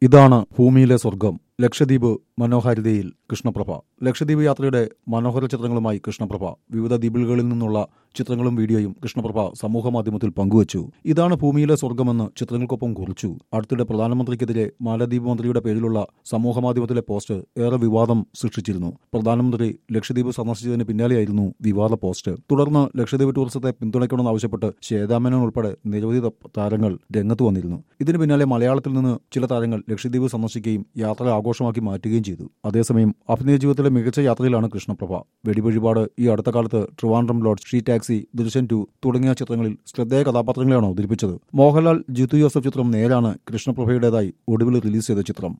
ഇതാണ് ഭൂമിയിലെ സ്വർഗം ലക്ഷദ്വീപ് മനോഹാരിതയിൽ കൃഷ്ണപ്രഭ ലക്ഷദ്വീപ് യാത്രയുടെ മനോഹര ചിത്രങ്ങളുമായി കൃഷ്ണപ്രഭ വിവിധ ദ്വീപുകളിൽ നിന്നുള്ള ചിത്രങ്ങളും വീഡിയോയും കൃഷ്ണപ്രഭ സമൂഹ മാധ്യമത്തിൽ പങ്കുവച്ചു ഇതാണ് ഭൂമിയിലെ സ്വർഗമെന്ന് ചിത്രങ്ങൾക്കൊപ്പം കുറിച്ചു അടുത്തിടെ പ്രധാനമന്ത്രിക്കെതിരെ മാലദ്വീപ് മന്ത്രിയുടെ പേരിലുള്ള സമൂഹ മാധ്യമത്തിലെ പോസ്റ്റ് ഏറെ വിവാദം സൃഷ്ടിച്ചിരുന്നു പ്രധാനമന്ത്രി ലക്ഷദ്വീപ് സന്ദർശിച്ചതിന് പിന്നാലെയായിരുന്നു വിവാദ പോസ്റ്റ് തുടർന്ന് ലക്ഷദ്വീപ് ടൂറിസത്തെ പിന്തുണയ്ക്കണമെന്നാവശ്യപ്പെട്ട് ശ്വേതാമേനോൻ ഉൾപ്പെടെ നിരവധി ത- താരങ്ങൾ രംഗത്ത് വന്നിരുന്നു ഇതിന് പിന്നാലെ മലയാളത്തിൽ നിന്ന് ചില താരങ്ങൾ ലക്ഷദ്വീപ് സന്ദർശിക്കുകയും യാത്ര ആഘോഷമാക്കി മാറ്റുകയും ചെയ്തു അതേസമയം അഭിനയ ജീവിതത്തിലെ മികച്ച യാത്രയിലാണ് കൃഷ്ണപ്രഭ വെടിവഴിപാട് ഈ അടുത്ത കാലത്ത് ട്രിവാൻഡ്രം ലോഡ് ഷീ ടാക്സി ദൃശ്യം ടു തുടങ്ങിയ ചിത്രങ്ങളിൽ ശ്രദ്ധേയ കഥാപാത്രങ്ങളെയാണ് അവതരിപ്പിച്ചത് മോഹൻലാൽ ജിത്തു ജോസഫ് ചിത്രം നേരാണ് കൃഷ്ണപ്രഭയുടേതായി ഒടുവിൽ റിലീസ് ചെയ്ത ചിത്രം